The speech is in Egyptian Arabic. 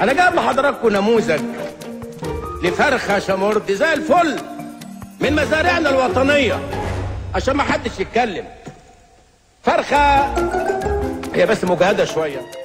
انا جايب لحضراتكم نموذج لفرخه شمرد زي الفل من مزارعنا الوطنيه عشان ما حدش يتكلم فرخه هي بس مجهده شويه